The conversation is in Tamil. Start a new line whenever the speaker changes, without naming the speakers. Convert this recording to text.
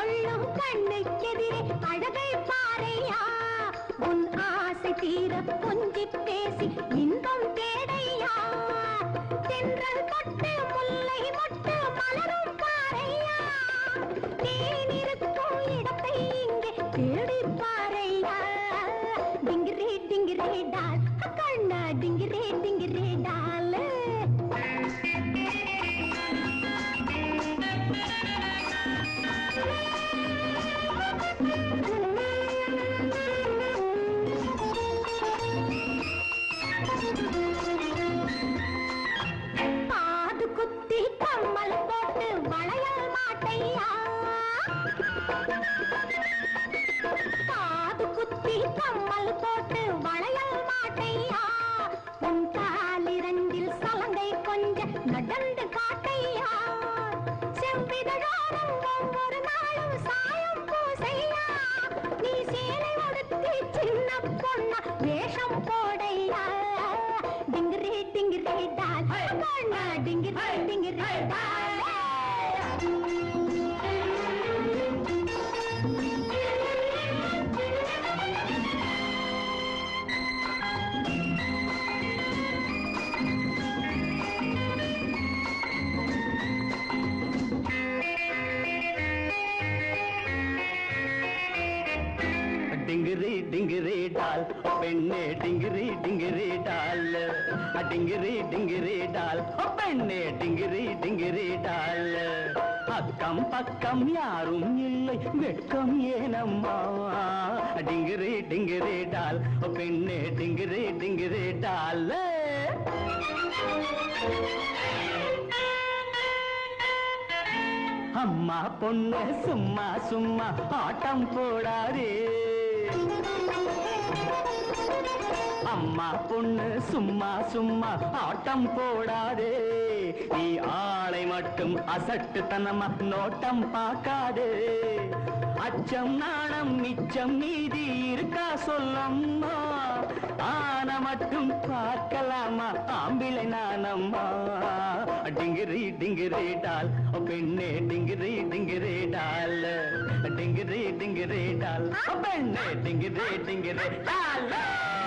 கொள்ளும் கண்ணுக்கெதிரே அழகை பாறையா உன் ஆசை தீர கொஞ்சி பேசி இன்பம் தேடையா தென்றல் தொட்டு முல்லை மொட்டு மலரும் பாறையா தேன் இருக்கும் இடத்தை இங்கே தேடி பாறையா டிங்கிரே டிங்கிரே டால் கண்ணா டிங்கிரே டிங்கிரே டால் காது குத்தி கம்மல் போட்டு வளையல் மாட்டையா காது குத்தி கம்மல் போட்டு வளையல் மாட்டையா உன் காலிரண்டில் சலங்கை கொஞ்ச நடந்து காட்டையா செவ்விதழோரம் ஒவ்வொரு நாளும் சாயம் பூசையா நீ சேலை உடுத்தி சின்ன பொண்ணா வேஷம் போடையா டிங்கிரி டிங்கிரி டால் கண்ணா டிங்கிரி டிங்கிரி
டிங்கிரி டிங்கிரி டால் பெண்ணே டிங்கிரி டிங்கிரி டால் டிங்கிரி டிங்கிரி டால் பெண்ணே டிங்கிரி டிங்கிரி டால் அக்கம் பக்கம் யாரும் இல்லை வெட்கம் ஏனம்மா டிங்கிரி டிங்கிரி டால் பெண்ணே டிங்கிரி டிங்கிரி டால் அம்மா பொண்ணு சும்மா சும்மா ஆட்டம் போடாதே அம்மா பொண்ணு சும்மா சும்மா ஆட்டம் போடாதே நீ ஆளை மட்டும் அசட்டுத்தனமா நோட்டம் பார்க்காதே அச்சம் நாணம் மிச்சம் நீதி இருக்கா சொல்லம்மா ஆன மட்டும் பார்க்கலாமா ஆம்பிளை நானம்மா டிங்கிரி டிங்கிரி டால் பெண்ணே டிங்கிரி டிங்கிரி டால் டிங்கிரி டிங்கிரி டால் பெண்ணே டிங்கிரி டிங்கிரி டால்